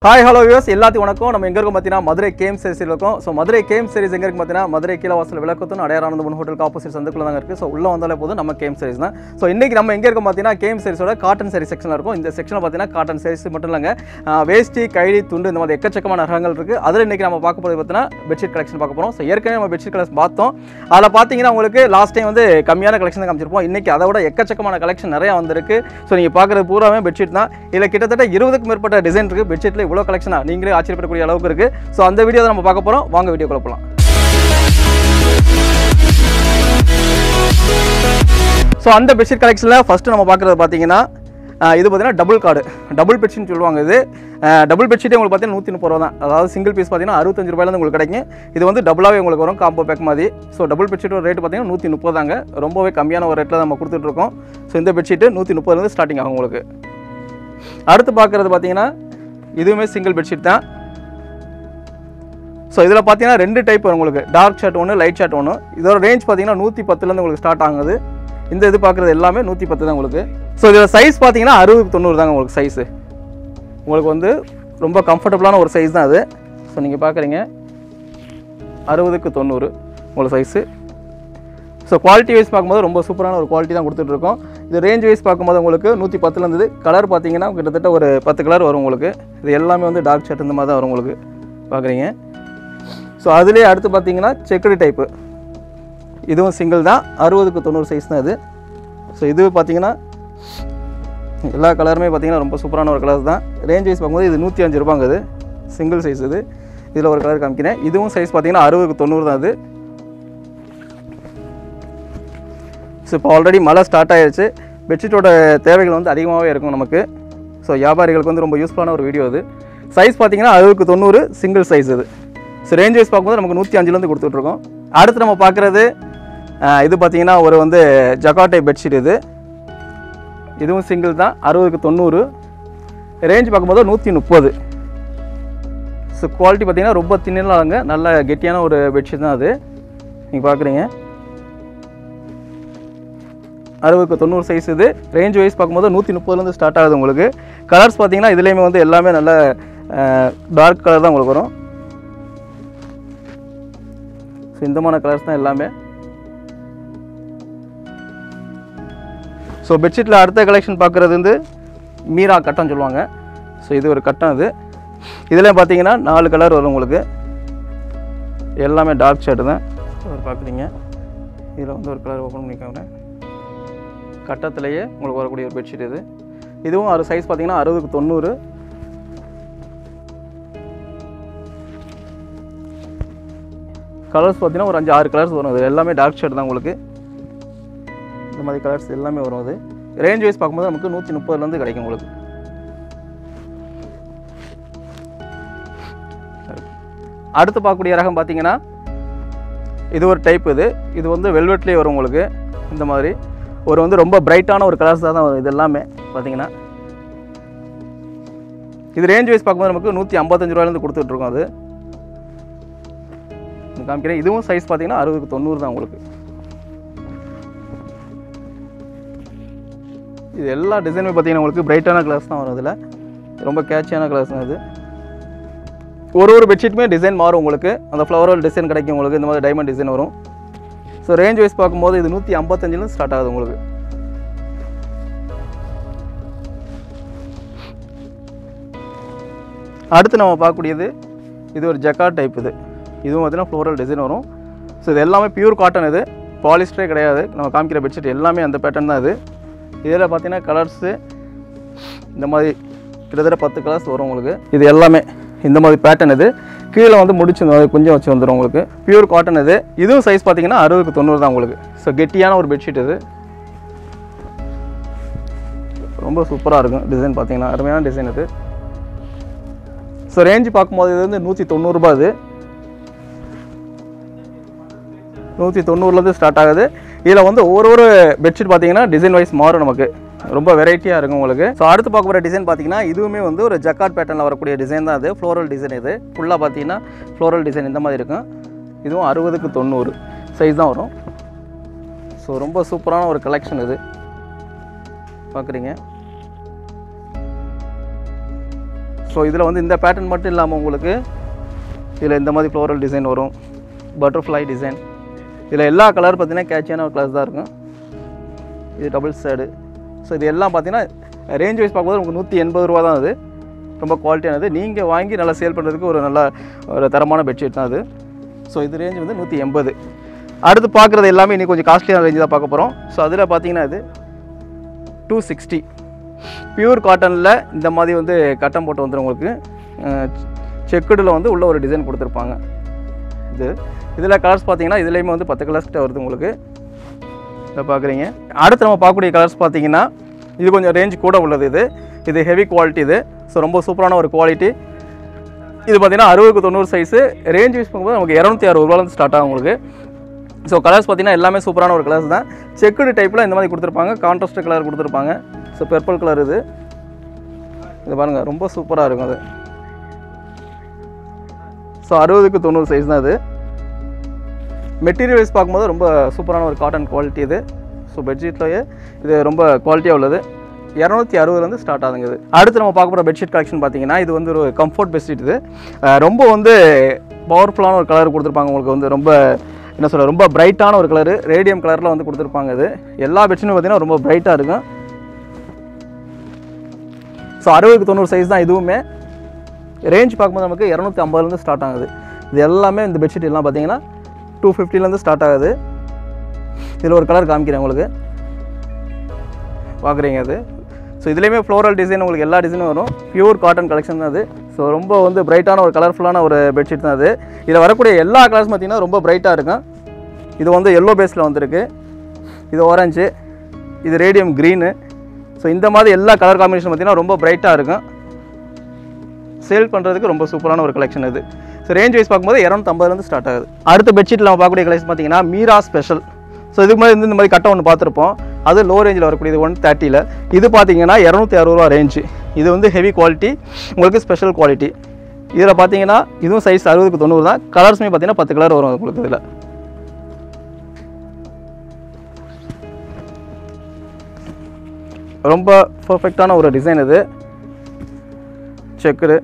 hi hello views எல்லாத்துக்கும் வணக்கம் நம்ம எங்க இருக்கோம் பார்த்தீங்கன்னா மதுரை கேம் சீரிஸில் இருக்கோம் ஸோ மதுரை கேம் சீரிஸ் எங்க இருக்கு பார்த்தீங்கன்னா மதுரை கீழே வாசல் விளக்கத்தும் அடையாரானந்த ஹோட்டலுக்கு ஆப்போசிட் சந்துக்குள்ள தாங்க இருக்கு ஸோ உள்ள வந்தாலே போதும் நம்ம கேம் சீரிஸ் தான் ஸோ இன்னைக்கு நம்ம எங்க இருக்கோம் பார்த்தீங்கன்னா கேம் சீரிஸோட காட்டன் சரி செக்ஷனில் இருக்கும் இந்த செக்ஷனில் பார்த்தீங்கன்னா காட்டன் சீரிஸ் மட்டும் இல்லைங்க ஆஹ் வேஷ்டி கைலி துண்டு இந்த மாதிரி எக்கச்சக்கமான ரகங்கள் இருக்கு அதில் இன்னைக்கு நம்ம பார்க்க போகிறது பார்த்தீங்கன்னா பெட்ஷீட் கலெக்ஷன் பார்க்க போகிறோம் ஸோ ஏற்கனவே நம்ம பெட்ஷீட் கலெக்ஷன் பார்த்தோம் அதில் பார்த்தீங்கன்னா உங்களுக்கு லாஸ்ட் டைம் வந்து கம்மியான கலெக்ஷன் தான் காமிச்சிருப்போம் இன்னைக்கு அதை விட எக்கச்சக்கமான கலெக்ஷன் நிறைய வந்திருக்கு ஸோ நீங்கள் பார்க்குறது பூராவே பெட்ஷீட் தான் இதில் கிட்டத்தட்ட இருபதுக்கும் மேற்பட்ட டிசைன் இருக்குது பெட்ஷீட்டில் இவ்வளோ கலெக்ஷனா நீங்களே ஆச்சரியப்படக்கூடிய அளவுக்கு இருக்குது ஸோ அந்த வீடியோ தான் நம்ம பார்க்க போகிறோம் வாங்க வீடியோக்குள்ள போகலாம் ஸோ அந்த பெட்ஷீட் கலெக்ஷனில் ஃபஸ்ட்டு நம்ம பார்க்குறது பார்த்தீங்கன்னா ஆஹ் இது பார்த்தீங்கன்னா டபுள் கார்டு டபுள் பெட்ஷீட்னு சொல்லுவாங்க இது டபுள் பெட்ஷீட்டே உங்களுக்கு பார்த்தீங்கன்னா நூற்றி முப்பது ரூபா தான் அதாவது சிங்கிள் பீஸ் பார்த்தீங்கன்னா அறுபத்தஞ்சு ரூபாயிலேருந்து உங்களுக்கு கிடைக்கும் இது வந்து டபுளாகவே உங்களுக்கு வரும் காம்போ பேக் மாதிரி ஸோ டபுள் பெட்ஷீட்டோட ரேட் பார்த்தீங்கன்னா நூற்றி முப்பது தாங்க ரொம்பவே கம்மியான ஒரு ரேட்டில் நம்ம கொடுத்துட்ருக்கோம் ஸோ இந்த பெட்ஷீட்டு நூற்றி முப்பதுலேருந்து ஸ்டார்டிங் ஆகும் உங்களுக்கு அடுத்து பார்க்குறது பார்த்தீங்கன்னா இதுவுமே சிங்கிள் பெட்ஷீட் தான் ஸோ இதில் பார்த்தீங்கன்னா ரெண்டு டைப் வரும் உங்களுக்கு டார்க் ஷர்ட் ஒன்று லைட் ஷர்ட் ஒன்று இதோட ரேஞ்ச் பார்த்தீங்கன்னா நூற்றி பத்துலேருந்து உங்களுக்கு ஸ்டார்ட் ஆகுது இந்த இது பார்க்குறது எல்லாமே நூற்றி பத்து தான் உங்களுக்கு ஸோ இதில் சைஸ் பார்த்தீங்கன்னா அறுபது தொண்ணூறு தாங்க உங்களுக்கு சைஸு உங்களுக்கு வந்து ரொம்ப கம்ஃபர்டபுளான ஒரு சைஸ் தான் அது ஸோ நீங்கள் பார்க்குறீங்க அறுபதுக்கு தொண்ணூறு உங்களுக்கு சைஸு ஸோ குவாலிட்டி வைஸ் பார்க்கும்போது ரொம்ப சூப்பரான ஒரு குவாலிட்டி தான் கொடுத்துட்ருக்கோம் இது ரேஞ்ச் வைஸ் பார்க்கும்போது உங்களுக்கு நூற்றி பத்தில் இருந்தது கலர் பார்த்தீங்கன்னா கிட்டத்தட்ட ஒரு பத்து கலர் வரும் உங்களுக்கு இது எல்லாமே வந்து டார்க் ஷர்ட் இந்த மாதிரி தான் வரும் உங்களுக்கு பார்க்குறீங்க ஸோ அதுலேயே அடுத்து பார்த்தீங்கன்னா செக்குடு டைப்பு இதுவும் சிங்கிள் தான் அறுபதுக்கு தொண்ணூறு சைஸ் தான் இது ஸோ இது பார்த்தீங்கன்னா எல்லா கலருமே பார்த்தீங்கன்னா ரொம்ப சூப்பரான ஒரு கலர் தான் ரேஞ்ச் வைஸ் பார்க்கும்போது இது நூற்றி அஞ்சு ரூபாங்க இது சிங்கிள் சைஸ் இது இதில் ஒரு கலர் காமிக்கிறேன் இதுவும் சைஸ் பார்த்தீங்கன்னா அறுபதுக்கு தொண்ணூறு தான் இது ஸோ இப்போ ஆல்ரெடி மழை ஸ்டார்ட் ஆயிடுச்சு பெட்ஷீட்டோட தேவைகள் வந்து அதிகமாகவே இருக்கும் நமக்கு ஸோ வியாபாரிகளுக்கு வந்து ரொம்ப யூஸ்ஃபுல்லான ஒரு வீடியோ இது சைஸ் பார்த்தீங்கன்னா அறுபதுக்கு தொண்ணூறு சிங்கிள் சைஸ் இது ஸோ ரேஞ்ச் வைஸ் பார்க்கும்போது நமக்கு நூற்றி அஞ்சுலேருந்து கொடுத்துட்ருக்கோம் அடுத்து நம்ம பார்க்குறது ஆஹ், இது பார்த்தீங்கன்னா ஒரு வந்து ஜகாட்டை பெட்ஷீட் இது இதுவும் சிங்கிள் தான் அறுபதுக்கு தொண்ணூறு ரேஞ்ச் பார்க்கும்போது நூற்றி முப்பது ஸோ குவாலிட்டி பார்த்தீங்கன்னா ரொம்ப தின்னாங்க நல்ல கெட்டியான ஒரு பெட்ஷீட் தான் அது நீங்கள் பார்க்குறீங்க அறுபதுக்கு தொண்ணூறு சைஸ் இது ரேஞ்ச் வைஸ் பார்க்கும்போது நூற்றி முப்பதுலேருந்து ஸ்டார்ட் ஆகுது உங்களுக்கு கலர்ஸ் பார்த்தீங்கன்னா இதுலேயுமே வந்து எல்லாமே நல்ல டார்க் கலர் தான் உங்களுக்கு வரும் ஸோ இந்த மாதிரி கலர்ஸ் தான் எல்லாமே ஸோ பெட்ஷீட்டில் அடுத்த கலெக்ஷன் பார்க்குறது வந்து மீரா கட்டம் சொல்லுவாங்க ஸோ இது ஒரு கட்டம் இது இதில் பார்த்தீங்கன்னா நாலு கலர் வரும் உங்களுக்கு எல்லாமே டார்க் ஷர்ட் தான் பார்க்குறீங்க இதில் வந்து ஒரு கலர் ஓப்பன் பண்ணி காமிக்கிறேன் கட்டத்திலேயே உங்களுக்கு வரக்கூடிய ஒரு பெட்ஷீட் இது இதுவும் ஒரு சைஸ் பார்த்தீங்கன்னா அறுபதுக்கு தொண்ணூறு கலர்ஸ் பார்த்தீங்கன்னா ஒரு அஞ்சு ஆறு கலர்ஸ் வரும் இது எல்லாமே டார்க் ஷர்ட் தான் உங்களுக்கு இந்த மாதிரி கலர்ஸ் எல்லாமே வரும் அது ரேஞ்ச் வைஸ் பார்க்கும்போது நமக்கு நூற்றி முப்பதுலேருந்து கிடைக்கும் உங்களுக்கு அடுத்து பார்க்கக்கூடிய ரகம் பார்த்தீங்கன்னா இது ஒரு டைப் இது இது வந்து வெல்வெட்லேயே வரும் உங்களுக்கு இந்த மாதிரி ஒரு வந்து ரொம்ப பிரைட்டான ஒரு கலர்ஸ் தான் வரும் இது எல்லாமே பார்த்தீங்கன்னா இது ரேஞ்ச் வைஸ் பார்க்கும்போது நமக்கு நூற்றி ஐம்பத்தஞ்சு ரூபாயிலேருந்து கொடுத்துட்ருக்கோம் அது இது காமிக்கிறேன் இதுவும் சைஸ் பார்த்தீங்கன்னா அறுபதுக்கு தொண்ணூறு தான் உங்களுக்கு இது எல்லா டிசைனுமே பார்த்தீங்கன்னா உங்களுக்கு பிரைட்டான கலர்ஸ் தான் வரும் இதில் ரொம்ப கேட்சியான கலர்ஸ் தான் இது ஒரு ஒரு பெட்ஷீட்டுமே டிசைன் மாறும் உங்களுக்கு அந்த ஃப்ளவரல் டிசைன் கிடைக்கும் உங்களுக்கு இந்த மாதிரி டைமண்ட் டிசைன் வரும் ஸோ ரேஞ்ச் வைஸ் பார்க்கும்போது இது நூற்றி ஐம்பத்தஞ்சிலும் ஸ்டார்ட் ஆகுது உங்களுக்கு அடுத்து நம்ம பார்க்கக்கூடியது இது ஒரு ஜக்கார்ட் டைப் இது இதுவும் பார்த்தீங்கன்னா ஃப்ளோரல் டிசைன் வரும் ஸோ இது எல்லாமே பியூர் காட்டன் இது பாலிஸ்டரே கிடையாது நம்ம காமிக்கிற பெட்ஷீட் எல்லாமே அந்த பேட்டர்ன் தான் இது இதில் பார்த்தீங்கன்னா கலர்ஸு இந்த மாதிரி கிட்டத்தட்ட பத்து கலர்ஸ் வரும் உங்களுக்கு இது எல்லாமே இந்த மாதிரி பேட்டர்ன் இது கீழே வந்து முடிச்சு இந்த மாதிரி கொஞ்சம் வச்சு வந்துடும் உங்களுக்கு பியூர் காட்டன் இது இதுவும் சைஸ் பார்த்தீங்கன்னா அறுபதுக்கு தொண்ணூறு தான் உங்களுக்கு ஸோ கெட்டியான ஒரு பெட்ஷீட் இது ரொம்ப சூப்பராக இருக்கும் டிசைன் பார்த்தீங்கன்னா அருமையான டிசைன் இது ஸோ ரேஞ்சு பார்க்கும்போது இது வந்து நூற்றி தொண்ணூறுபா இது நூற்றி தொண்ணூறுலேருந்து ஸ்டார்ட் ஆகுது இதில் வந்து ஒரு ஒரு பெட்ஷீட் பார்த்தீங்கன்னா டிசைன் வைஸ் மாறும் நமக்கு ரொம்ப வெரைட்டியாக இருக்கும் உங்களுக்கு ஸோ அடுத்து பார்க்க போகிற டிசைன் பார்த்தீங்கன்னா இதுவுமே வந்து ஒரு ஜக்கார்ட் பேட்டர்னில் வரக்கூடிய டிசைன் தான் அது ஃப்ளோரல் டிசைன் இது ஃபுல்லாக பார்த்தீங்கன்னா ஃப்ளோரல் டிசைன் இந்த மாதிரி இருக்கும் இதுவும் அறுபதுக்கு தொண்ணூறு சைஸ் தான் வரும் ஸோ ரொம்ப சூப்பரான ஒரு கலெக்ஷன் இது பார்க்குறீங்க ஸோ இதில் வந்து இந்த பேட்டர்ன் மட்டும் இல்லாமல் உங்களுக்கு இதில் இந்த மாதிரி ஃப்ளோரல் டிசைன் வரும் பட்டர்ஃப்ளை டிசைன் இதில் எல்லா கலர் பார்த்தீங்கன்னா கேட்சியான ஒரு கலர்ஸ் தான் இருக்கும் இது டபுள் சைடு ஸோ இது எல்லாம் பார்த்தீங்கன்னா ரேஞ்ச் வைஸ் பார்க்கும்போது உங்களுக்கு நூற்றி எண்பது ரூபா தான் அது ரொம்ப குவாலிட்டியானது நீங்கள் வாங்கி நல்லா சேல் பண்ணுறதுக்கு ஒரு நல்ல ஒரு தரமான பெட்ஷீட் தான் அது ஸோ இது ரேஞ்ச் வந்து நூற்றி எண்பது அடுத்து பார்க்குறது எல்லாமே இன்னும் கொஞ்சம் காஸ்ட்லியான ரேஞ்சு தான் பார்க்க போகிறோம் ஸோ அதில் பார்த்தீங்கன்னா இது டூ சிக்ஸ்டி பியூர் காட்டனில் இந்த மாதிரி வந்து கட்டம் போட்டு வந்துடும் உங்களுக்கு செக்குடில் வந்து உள்ள ஒரு டிசைன் கொடுத்துருப்பாங்க இது இதில் கலர்ஸ் பார்த்தீங்கன்னா இதுலேயுமே வந்து பத்து கலர்ஸ் கிட்ட வருது உங்களுக்கு இதை பார்க்குறீங்க அடுத்து நம்ம பார்க்கக்கூடிய கலர்ஸ் பார்த்தீங்கன்னா இது கொஞ்சம் ரேஞ்ச் கூட உள்ளது இது இது ஹெவி குவாலிட்டி இது ஸோ ரொம்ப சூப்பரான ஒரு குவாலிட்டி இது பார்த்தீங்கன்னா அறுபதுக்கு தொண்ணூறு சைஸு ரேஞ்ச் யூஸ் பண்ணும்போது நமக்கு இரநூத்தி அறுபது ரூபாலேருந்து ஸ்டார்ட் ஆகும் உங்களுக்கு ஸோ கலர்ஸ் பார்த்தீங்கன்னா எல்லாமே சூப்பரான ஒரு கலர்ஸ் தான் செக்குடு டைப்பில் இந்த மாதிரி கொடுத்துருப்பாங்க கான்ட்ராஸ்ட் கலர் கொடுத்துருப்பாங்க ஸோ பர்பிள் கலர் இது இது பாருங்கள் ரொம்ப சூப்பராக இருக்கும் அது ஸோ அறுபதுக்கு தொண்ணூறு சைஸ் தான் இது மெட்டீரியல் வைஸ் பார்க்கும்போது ரொம்ப சூப்பரான ஒரு காட்டன் குவாலிட்டி இது ஸோ பெட்ஷீட்லேயே இது ரொம்ப குவாலிட்டியாக உள்ளது இரநூத்தி அறுபதுலேருந்து ஸ்டார்ட் ஆகுங்க இது அடுத்து நம்ம பார்க்க போகிற பெட்ஷீட் கலெக்ஷன் பார்த்தீங்கன்னா இது வந்து ஒரு கம்ஃபர்ட் பெட்ஷீட் இது அஹ் ரொம்ப வந்து பவர்ஃபுல்லான ஒரு கலர் கொடுத்துருப்பாங்க உங்களுக்கு வந்து ரொம்ப என்ன சொல்ல ரொம்ப பிரைட்டான ஒரு கலரு ரேடியம் கலரில் வந்து கொடுத்துருப்பாங்க இது எல்லா பெட்ஷீட்டும் பார்த்தீங்கன்னா ரொம்ப பிரைட்டாக இருக்கும் ஸோ அறுபதுக்கு தொண்ணூறு சைஸ் தான் இதுவுமே ரேஞ்ச் பார்க்கும்போது நமக்கு இரநூத்தி ஐம்பதுலேருந்து ஸ்டார்ட் ஆகுது இது எல்லாமே இந்த பெட்ஷீட் எல்லாம் பார்த்தீங்கன்னா டூ ஃபிஃப்டிலேருந்து ஸ்டார்ட் ஆகுது இதில் ஒரு கலர் காமிக்கிறேன் உங்களுக்கு பார்க்குறீங்க அது ஸோ இதுலேயுமே ஃப்ளோரல் டிசைன் உங்களுக்கு எல்லா டிசைனும் வரும் பியூர் காட்டன் கலெக்ஷன் தான் அது ஸோ ரொம்ப வந்து பிரைட்டான ஒரு கலர்ஃபுல்லான ஒரு பெட்ஷீட் தான் அது இதில் வரக்கூடிய எல்லா கலர்ஸ் பார்த்தீங்கன்னா ரொம்ப பிரைட்டாக இருக்கும் இது வந்து எல்லோ பேஸில் வந்திருக்கு இது ஆரஞ்சு இது ரேடியம் க்ரீனு ஸோ இந்த மாதிரி எல்லா கலர் காம்பினேஷன் பார்த்தீங்கன்னா ரொம்ப பிரைட்டாக இருக்கும் சேல் பண்ணுறதுக்கு ரொம்ப சூப்பரான ஒரு கலெக்ஷன் இது ஸோ ரேஞ்ச் வைஸ் பார்க்கும்போது இரநூத்தம்பதுலேருந்து ஸ்டார்ட் ஆகுது அடுத்த பெட்ஷீட்டில் நம்ம பார்க்கக்கூடிய கலெக்ஷன் பார்த்தீங்கன்னா மீரா ஸ்பெஷல் ஸோ இதுக்கு மாதிரி வந்து இந்த மாதிரி கட்டை ஒன்று பார்த்துருப்போம் அது லோ ரேஞ்சில் வரக்கூடியது ஒன் தேர்ட்டியில் இது பார்த்தீங்கன்னா இரநூத்தி அறுபது ரூபா ரேஞ்சு இது வந்து ஹெவி குவாலிட்டி உங்களுக்கு ஸ்பெஷல் குவாலிட்டி இதில் பார்த்தீங்கன்னா இதுவும் சைஸ் அறுபதுக்கு தொண்ணூறு தான் கலர்ஸுமே பார்த்தீங்கன்னா பத்து கலர் வரும் உங்களுக்கு இதில் ரொம்ப பர்ஃபெக்டான ஒரு டிசைன் இது செக்குடு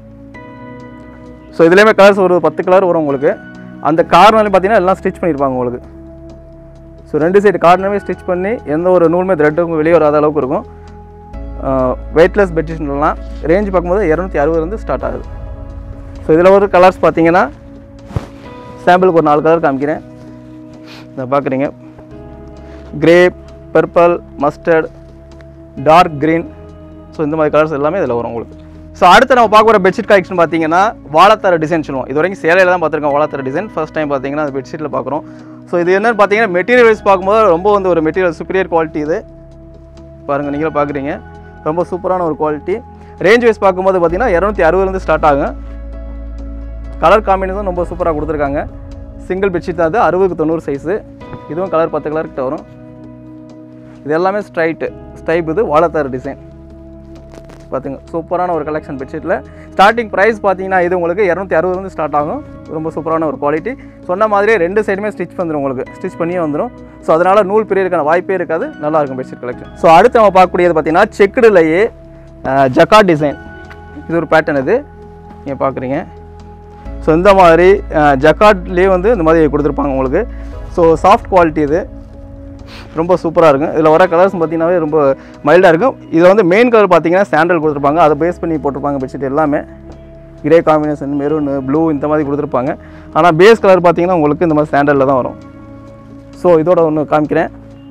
ஸோ இதுலேயுமே கலர்ஸ் ஒரு பத்து கலர் வரும் உங்களுக்கு அந்த கார்னர்லையும் பார்த்தீங்கன்னா எல்லாம் ஸ்டிச் பண்ணியிருப்பாங்க உங்களுக்கு ஸோ ரெண்டு சைடு கார்னருமே ஸ்டிச் பண்ணி எந்த ஒரு நூலுமே த்ரெட்டும் வெளியே வராத அளவுக்கு இருக்கும் வெயிட்லெஸ் பெட்ஷீட்லாம் ரேஞ்ச் பார்க்கும்போது இரநூத்தி அறுபதுலேருந்து ஸ்டார்ட் ஆகுது ஸோ இதில் ஒரு கலர்ஸ் பார்த்தீங்கன்னா சாம்பிளுக்கு ஒரு நாலு கலர் காமிக்கிறேன் இதை பார்க்குறீங்க grey purple mustard dark green so இந்த மாதிரி கலர்ஸ் எல்லாமே இதில் வரும் உங்களுக்கு ஸோ அடுத்து நம்ம பார்க்க போகிற பெட்ஷீட் கலெக்ஷன் பார்த்தீங்கன்னா வாழைத்தர டிசைன் சொல்லுவோம் இது வரைக்கும் சேலையில் தான் பார்த்துருக்கோம் வாழைத்தர டிசைன் ஃபர்ஸ்ட் டைம் பார்த்தீங்கன்னா அந்த பெட்ஷீட்டில் பார்க்குறோம் ஸோ இது என்னன்னு பார்த்தீங்கன்னா மெட்டீரியல் வைஸ் பார்க்கும்போது ரொம்ப வந்து ஒரு மெட்டீரியல் சுப்பீரியர் குவாலிட்டி இது பாருங்கள் நீங்களும் பார்க்குறீங்க ரொம்ப சூப்பரான ஒரு குவாலிட்டி ரேஞ்ச் வைஸ் பார்க்கும்போது பார்த்தீங்கன்னா இரநூத்தி அறுபதுலேருந்து ஸ்டார்ட் ஆகும் கலர் காம்பினேஷன் ரொம்ப சூப்பராக கொடுத்துருக்காங்க சிங்கிள் பெட்ஷீட் தான் அது அறுபதுக்கு தொண்ணூறு சைஸு இதுவும் கலர் பத்து கலர் கிட்ட வரும் இது எல்லாமே ஸ்ட்ரைட்டு ஸ்டைப் இது வாழைத்தார் டிசைன் பார்த்துங்க சூப்பரான ஒரு கலெக்ஷன் பெட்ஷீட்டில் ஸ்டார்டிங் ப்ரைஸ் பார்த்தீங்கன்னா இது உங்களுக்கு இரநூத்தி அறுபதுலேருந்து ஸ்டார்ட் ஆகும் ரொம்ப சூப்பரான ஒரு குவாலிட்டி சொன்ன மாதிரியே ரெண்டு சைடுமே ஸ்டிச் வந்துடும் உங்களுக்கு ஸ்டிச் பண்ணியே வந்துடும் ஸோ அதனால் நூல் பிரியறதுக்கான வாய்ப்பே இருக்காது நல்லா இருக்கும் பெட்ஷீட் கலெக்ஷன் ஸோ அடுத்து நம்ம பார்க்கக்கூடியது பார்த்தீங்கன்னா செக்குடுலையே ஜக்கா டிசைன் இது ஒரு பேட்டர்ன் இது நீங்கள் பார்க்குறீங்க ஸோ இந்த மாதிரி ஜக்காட்லேயே வந்து இந்த மாதிரி கொடுத்துருப்பாங்க உங்களுக்கு ஸோ சாஃப்ட் குவாலிட்டி இது ரொம்ப சூப்பராக இருக்கும் இதில் வர கலர்ஸ் பார்த்தீங்கன்னாவே ரொம்ப மைல்டாக இருக்கும் இதில் வந்து மெயின் கலர் பார்த்தீங்கன்னா சாண்டல் கொடுத்துருப்பாங்க அதை பேஸ் பண்ணி போட்டிருப்பாங்க பெட்ஷீட் எல்லாமே கிரே காம்பினேஷன் மெரூன் ப்ளூ இந்த மாதிரி கொடுத்துருப்பாங்க ஆனால் பேஸ் கலர் பார்த்தீங்கன்னா உங்களுக்கு இந்த மாதிரி சாண்டலில் தான் வரும் ஸோ இதோட ஒன்று காமிக்கிறேன்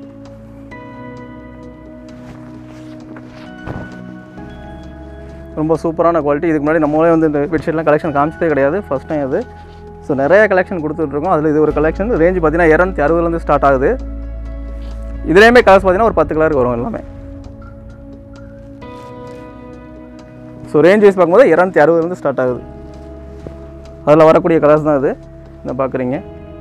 ரொம்ப சூப்பரான குவாலிட்டி இதுக்கு முன்னாடி நம்மளே வந்து இந்த பெட்ஷீட்லாம் கலெக்ஷன் காமிச்சதே கிடையாது ஃபஸ்ட் டைம் அது ஸோ நிறைய கலெக்ஷன் கொடுத்துட்ருக்கோம் அதில் இது ஒரு கலெக்ஷன் ரேஞ்ச் பார்த்தீங்கன்னா இரநூத்தி அறுபதுலேருந்து ஸ்டார்ட் ஆகுது இதுலேயுமே கலர்ஸ் பார்த்தீங்கன்னா ஒரு பத்து கலருக்கு வரும் எல்லாமே ஸோ ரேஞ்ச் வைஸ் பார்க்கும்போது இரநூத்தி அறுபதுலேருந்து ஸ்டார்ட் ஆகுது அதில் வரக்கூடிய கலர்ஸ் தான் இது இந்த பார்க்குறீங்க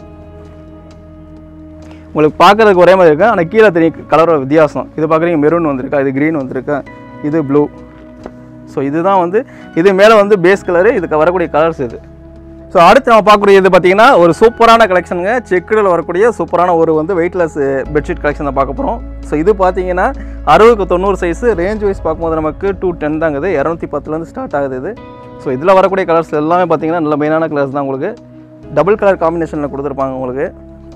உங்களுக்கு பார்க்குறதுக்கு ஒரே மாதிரி இருக்கும் ஆனால் கீழே தெரியும் கலரோட வித்தியாசம் இது பார்க்குறீங்க மெரூன் வந்திருக்கா இது க்ரீன் வந்திருக்கா இது ப்ளூ ஸோ இதுதான் வந்து இது மேலே வந்து பேஸ் கலரு இதுக்கு வரக்கூடிய கலர்ஸ் இது ஸோ அடுத்து நம்ம பார்க்கக்கூடியது பார்த்தீங்கன்னா ஒரு சூப்பரான கலெக்ஷனுங்க செக்குடில் வரக்கூடிய சூப்பரான ஒரு வந்து வெயிட்லெஸ் பெட்ஷீட் கலெக்ஷன் தான் பார்க்க போகிறோம் ஸோ இது பார்த்தீங்கன்னா அறுபதுக்கு தொண்ணூறு சைஸ் ரேஞ்ச் வைஸ் பார்க்கும்போது நமக்கு டூ டென் தாங்குது இரநூத்தி பத்துலேருந்து ஸ்டார்ட் ஆகுது இது ஸோ இதில் வரக்கூடிய கலர்ஸ் எல்லாமே பார்த்தீங்கன்னா நல்ல மெயினான கலர்ஸ் தான் உங்களுக்கு டபுள் கலர் காம்பினேஷனில் கொடுத்துருப்பாங்க உங்களுக்கு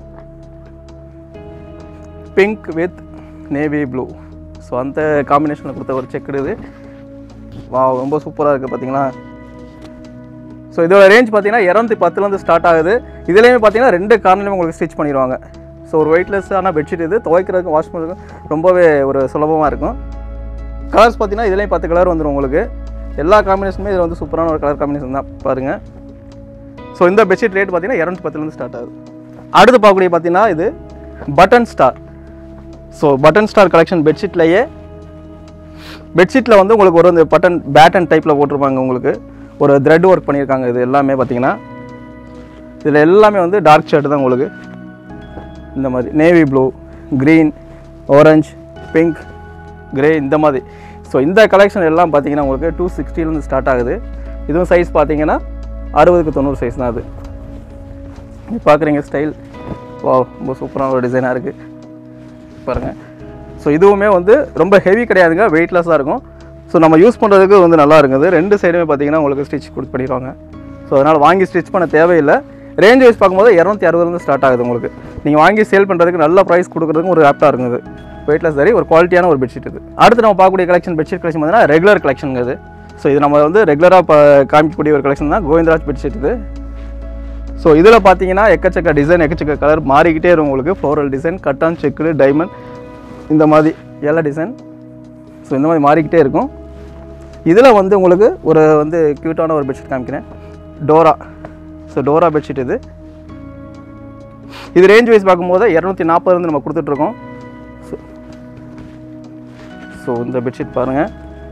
pink with navy blue so அந்த காம்பினேஷனில் கொடுத்த ஒரு செக்குடு இது வா ரொம்ப சூப்பராக இருக்குது பார்த்தீங்களா ஸோ இதோட ரேஞ்ச் பார்த்தீங்கன்னா இரநூத்தி பத்துலேருந்து ஸ்டார்ட் ஆகுது இதுலேயுமே பார்த்தீங்கன்னா ரெண்டு கார்னர்லையும் உங்களுக்கு ஸ்டிச் பண்ணிடுவாங்க ஸோ ஒரு வெயிட்லெஸ்ஸான பெட்ஷீட் இது துவைக்கிறதுக்கும் வாஷ் பண்ணுறதுக்கும் ரொம்பவே ஒரு சுலபமாக இருக்கும் கலர்ஸ் பார்த்தீங்கன்னா இதுலேயும் பத்து கலர் வந்துடும் உங்களுக்கு எல்லா காம்பினேஷனுமே இது வந்து சூப்பரான ஒரு கலர் காம்பினேஷன் தான் பாருங்கள் ஸோ இந்த பெட்ஷீட் ரேட் பார்த்தீங்கன்னா இரநூத்தி பத்துலேருந்து ஸ்டார்ட் ஆகுது அடுத்து பார்க்கக்கூடிய பார்த்தீங்கன்னா இது button star so button star collection பெட்ஷீட்லேயே பெட்ஷீட்டில் வந்து உங்களுக்கு ஒரு இந்த பட்டன் பேட்டன் டைப்பில் போட்டிருப்பாங்க உங்களுக்கு ஒரு த்ரெட் ஒர்க் பண்ணியிருக்காங்க இது எல்லாமே பார்த்தீங்கன்னா இதில் எல்லாமே வந்து டார்க் ஷர்ட் தான் உங்களுக்கு இந்த மாதிரி navy blue green orange pink grey இந்த மாதிரி ஸோ இந்த கலெக்ஷன் எல்லாம் பார்த்தீங்கன்னா உங்களுக்கு டூ சிக்ஸ்டிலேருந்து ஸ்டார்ட் ஆகுது இதுவும் சைஸ் பார்த்தீங்கன்னா அறுபதுக்கு தொண்ணூறு சைஸ் தான் அது நீ பார்க்குறீங்க ஸ்டைல் வா ரொம்ப சூப்பரான ஒரு டிசைனாக இருக்குது பாருங்கள் ஸோ இதுவுமே வந்து ரொம்ப ஹெவி கிடையாதுங்க வெயிட்லெஸ்ஸாக இருக்கும் ஸோ நம்ம யூஸ் பண்ணுறதுக்கு வந்து நல்லா இருக்குது ரெண்டு சைடுமே பார்த்தீங்கன்னா உங்களுக்கு ஸ்டிச் கொடுத்து பண்ணிடுவாங்க ஸோ அதனால் வாங்கி ஸ்டிச் பண்ண தேவையில்லை ரேஞ்ச் வைஸ் பார்க்கும்போது இரநூத்தி அறுபதுலேருந்து ஸ்டார்ட் ஆகுது உங்களுக்கு நீங்கள் வாங்கி சேல் பண்ணுறதுக்கு நல்ல ப்ரைஸ் கொடுக்குறதுக்கு ஒரு ஆப்டாக இருக்குது வெயிட்லெஸ் சரி ஒரு குவாலிட்டியான ஒரு பெட்ஷீட் இது அடுத்து நம்ம பார்க்கக்கூடிய கலெக்ஷன் பெட்ஷீட் கலெக்ஷன் பார்த்தீங்கன்னா ரெகுலர் கலெக்ஷனுங்க இது ஸோ இது நம்ம வந்து ரெகுலராக இப்போ காமிக்கக்கூடிய ஒரு கலெக்ஷன் தான் கோவிந்தராஜ் பெட்ஷீட் இது ஸோ இதில் பார்த்தீங்கன்னா எக்கச்சக்க டிசைன் எக்கச்சக்க கலர் மாறிக்கிட்டே இருக்கும் உங்களுக்கு floral design cotton checked diamond இந்த மாதிரி எல்லா டிசைன் ஸோ இந்த மாதிரி மாறிக்கிட்டே இருக்கும் இதில் வந்து உங்களுக்கு ஒரு வந்து க்யூட்டான ஒரு பெட்ஷீட் காமிக்கிறேன் டோரா ஸோ டோரா பெட்ஷீட் இது இது ரேஞ்ச் வைஸ் பார்க்கும்போது இரநூத்தி நாற்பதுலேருந்து நம்ம கொடுத்துட்ருக்கோம் ஸோ ஸோ இந்த பெட்ஷீட் பாருங்கள்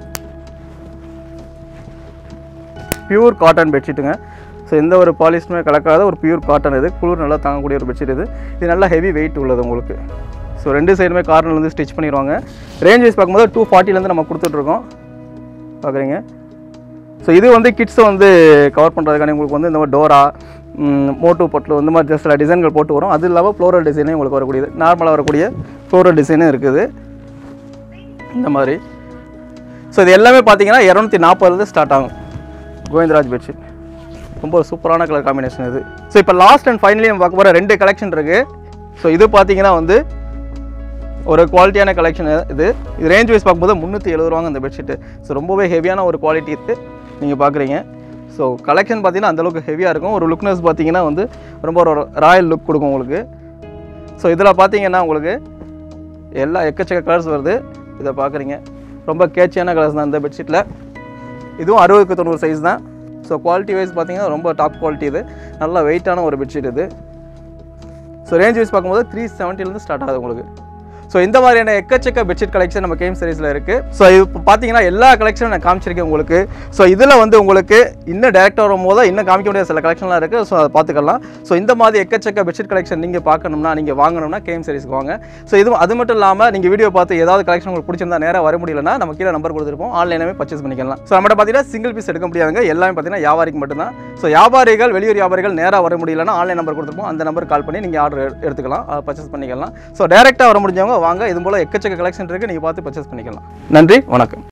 பியூர் காட்டன் பெட்ஷீட்டுங்க ஸோ எந்த ஒரு பாலிஸ்டுமே கலக்காத ஒரு பியூர் காட்டன் இது குளிர் நல்லா தாங்கக்கூடிய ஒரு பெட்ஷீட் இது இது நல்லா ஹெவி வெயிட் உள்ளது உங்களுக்கு ஸோ ரெண்டு சைடுமே கார்னர்லேருந்து ஸ்டிச் பண்ணிடுவாங்க ரேஞ்ச் வைஸ் பார்க்கும்போது டூ ஃபார்ட்டிலேருந்து நம்ம கொடுத்துட்ருக்கோம் பார்க்குறீங்க ஸோ இது வந்து கிட்ஸை வந்து கவர் பண்ணுறதுக்கான உங்களுக்கு வந்து இந்த மாதிரி டோரா மோட்டு பொட்டில் இந்த மாதிரி ஜஸ்ட் டிசைன்கள் போட்டு வரும் அது இல்லாமல் ஃப்ளோரல் டிசைனே உங்களுக்கு வரக்கூடியது நார்மலாக வரக்கூடிய ஃப்ளோரல் டிசைனும் இருக்குது இந்த மாதிரி ஸோ இது எல்லாமே பார்த்தீங்கன்னா இரநூத்தி நாற்பதுலேருந்து ஸ்டார்ட் ஆகும் கோவிந்தராஜ் பெட்ஷீட் ரொம்ப ஒரு சூப்பரான கலர் காம்பினேஷன் இது ஸோ இப்போ லாஸ்ட் அண்ட் ஃபைனலி நம்ம பார்க்க போகிற ரெண்டு கலெக்ஷன் இருக்குது ஸோ இது பார்த்தீங்கன்னா வந்து ஒரு குவாலிட்டியான கலெக்ஷன் இது இது ரேஞ்ச் வைஸ் பார்க்கும்போது முந்நூற்றி எழுபது ரூபாங்க இந்த பெட்ஷீட்டு ஸோ ரொம்பவே ஹெவியான ஒரு குவாலிட்டி இருக்குது நீங்கள் பார்க்குறீங்க ஸோ கலெக்ஷன் பார்த்தீங்கன்னா அந்தளவுக்கு ஹெவியாக இருக்கும் ஒரு லுக்னஸ் பார்த்தீங்கன்னா வந்து ரொம்ப ஒரு ராயல் லுக் கொடுக்கும் உங்களுக்கு ஸோ இதில் பார்த்தீங்கன்னா உங்களுக்கு எல்லா எக்கச்சக்க கலர்ஸ் வருது இதை பார்க்குறீங்க ரொம்ப கேட்சியான கலர்ஸ் தான் இந்த பெட்ஷீட்டில் இதுவும் அறுபதுக்கு தொண்ணூறு சைஸ் தான் ஸோ குவாலிட்டி வைஸ் பார்த்தீங்கன்னா ரொம்ப டாப் குவாலிட்டி இது நல்லா வெயிட்டான ஒரு பெட்ஷீட் இது ஸோ ரேஞ்ச் வைஸ் பார்க்கும்போது த்ரீ செவன்ட்டிலேருந்து ஸ்டார்ட் ஆகுது உங்களுக்கு ஸோ இந்த மாதிரியான எக்கச்சக்க பெட்ஷீட் கலெக்ஷன் நம்ம கேம் சீரிஸில் இருக்குது ஸோ இது இப்போ பார்த்தீங்கன்னா எல்லா கலெக்ஷனும் நான் காமிச்சிருக்கேன் உங்களுக்கு ஸோ இதில் வந்து உங்களுக்கு இன்னும் டேரக்டாக வரும்போது இன்னும் காமிக்க முடியாத சில கலெக்ஷன்லாம் இருக்குது ஸோ அதை பார்த்துக்கலாம் ஸோ இந்த மாதிரி எக்கச்சக்க பெட்ஷீட் கலெக்ஷன் நீங்கள் பார்க்கணும்னா நீங்கள் வாங்கணும்னா கேம் சீரிஸ்க்கு வாங்க ஸோ இது அது மட்டும் இல்லாமல் நீங்கள் வீடியோ பார்த்து ஏதாவது கலெக்ஷன் உங்களுக்கு பிடிச்சிருந்தா நேராக வர முடியலன்னா நம்ம கீழே நம்பர் கொடுத்துருப்போம் ஆன்லைனாகவே பர்ச்சேஸ் பண்ணிக்கலாம் ஸோ நம்மகிட்ட பார்த்தீங்கன்னா சிங்கிள் பீஸ் எடுக்க முடியாதுங்க எல்லாமே பார்த்தீங்கன்னா வியாபாரிக்கு மட்டும்தான் ஸோ வியாபாரிகள் வெளியூர் வியாபாரிகள் நேராக வர முடியலன்னா ஆன்லைன் நம்பர் கொடுத்துருப்போம் அந்த நம்பர் கால் பண்ணி நீங்கள் ஆர்டர் எடுத்துக்கலாம் பர்ச்சேஸ் பண்ணிக்கலாம் ஸோ டேரெக்டாக வர முடிஞ்சவங்க வாங்க இது போல் எக்கச்சக்க கலெக்ஷன் இருக்குது நீங்கள் பார்த்து பர்ச்சேஸ் பண்ணிக்கலாம் நன்றி வணக்கம்